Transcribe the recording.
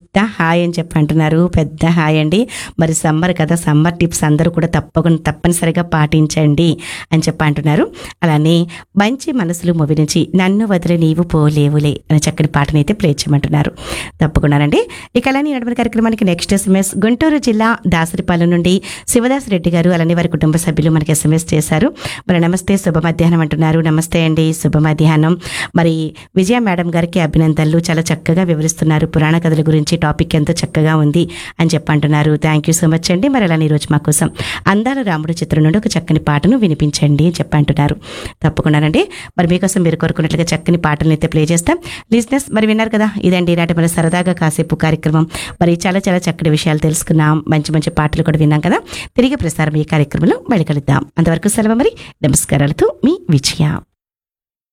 పెద్ద హాయ్ అని చెప్పి అంటున్నారు పెద్ద హాయ్ అండి మరి సమ్మర్ కదా సమ్మర్ టిప్స్ అందరూ కూడా తప్పకుండా తప్పనిసరిగా పాటించండి అని చెప్పి అంటున్నారు అలానే మంచి మనసులు మూవీ నుంచి నన్ను వదిలి నీవు పోలేవులే అనే చక్కని పాటని అయితే ప్లే చేయమంటున్నారు తప్పకుండానండి ఇక అలానే నడవని కార్యక్రమానికి నెక్స్ట్ ఎస్ఎంఎస్ గుంటూరు జిల్లా దాసరిపాలెం నుండి శివదాస్ రెడ్డి గారు అలానే వారి కుటుంబ సభ్యులు మనకి ఎస్ఎంఎస్ చేశారు మరి నమస్తే శుభ మధ్యాహ్నం అంటున్నారు నమస్తే అండి శుభ మధ్యాహ్నం మరి విజయ మేడం గారికి అభినందనలు చాలా చక్కగా వివరిస్తున్నారు పురాణ కథల గురించి టాపిక్ ఎంతో చక్కగా ఉంది అని చెప్పి అంటున్నారు థ్యాంక్ యూ సో మచ్ అండి మరి అలానే ఈరోజు మా కోసం అందాల రాముడు చిత్రం నుండి ఒక చక్కని పాటను వినిపించండి అని చెప్పి అంటున్నారు తప్పకుండానండి మరి మీకోసం మీరు కోరుకున్నట్లుగా చక్కని పాటలను అయితే ప్లే చేస్తాం లిజినెస్ మరి విన్నారు కదా ఇదండి ఈనాటి మన సరదాగా కాసేపు కార్యక్రమం మరి చాలా చాలా చక్కటి విషయాలు తెలుసుకున్నాం మంచి మంచి పాటలు కూడా విన్నాం కదా తిరిగి ప్రసారం ఈ కార్యక్రమంలో మళ్ళీ కలుద్దాం అంతవరకు సెలవు మరి నమస్కారాలతో మీ విజయ